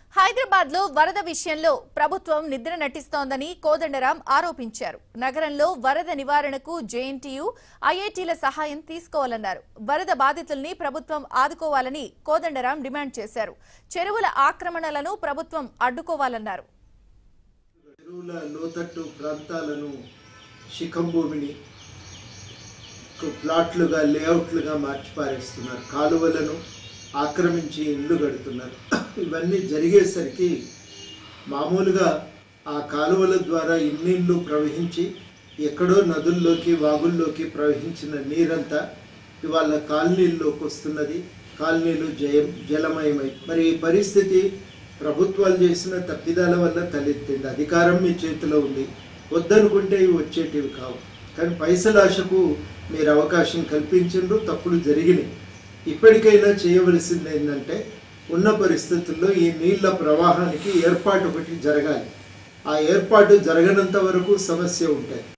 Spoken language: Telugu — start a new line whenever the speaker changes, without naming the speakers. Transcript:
హైదరాబాద్ లో వరద విషయంలో ప్రభుత్వం నిద్ర నటిస్తోందని కోదండరాం ఆరోపించారు నగరంలో వరద నివారణకు జేఎన్టీయూ ఐఐటీల సహాయం తీసుకోవాలన్నారు వరద బాధితుల్ని ప్రభుత్వం ఆదుకోవాలని కోదండరాం డిమాండ్ చేశారు చెరువుల ఆక్రమణలను ప్రభుత్వం అడ్డుకోవాలన్నారు
చెరువుల లోతట్టు ప్రాంతాలను శిఖం భూమిని కు- ప్లాట్లుగా లేఅవుట్లుగా మార్చి పారేస్తున్నారు కాలువలను ఆక్రమించి ఇల్లు కడుతున్నారు ఇవన్నీ జరిగేసరికి మామూలుగా ఆ కాలువల ద్వారా ఇన్నిళ్ళు ప్రవహించి ఎక్కడో నదుల్లోకి వాగుల్లోకి ప్రవహించిన నీరంతా ఇవాళ కాలనీల్లోకి వస్తున్నది కాలనీలు జయం జలమయమై మరి ఈ పరిస్థితి ప్రభుత్వాలు చేసిన తప్పిదాల వల్ల తలెత్తింది అధికారం మీ చేతిలో ఉంది వద్దనుకుంటే ఇవి వచ్చేటివి కావు కానీ పైసల ఆశకు మీరు అవకాశం కల్పించిండ్రు తప్పులు జరిగినాయి ఇప్పటికైనా చేయవలసింది ఏంటంటే ఉన్న పరిస్థితుల్లో ఈ నీళ్ల ప్రవాహానికి ఏర్పాటు ఒకటి జరగాలి ఆ ఏర్పాటు జరగనంత వరకు సమస్య ఉంటుంది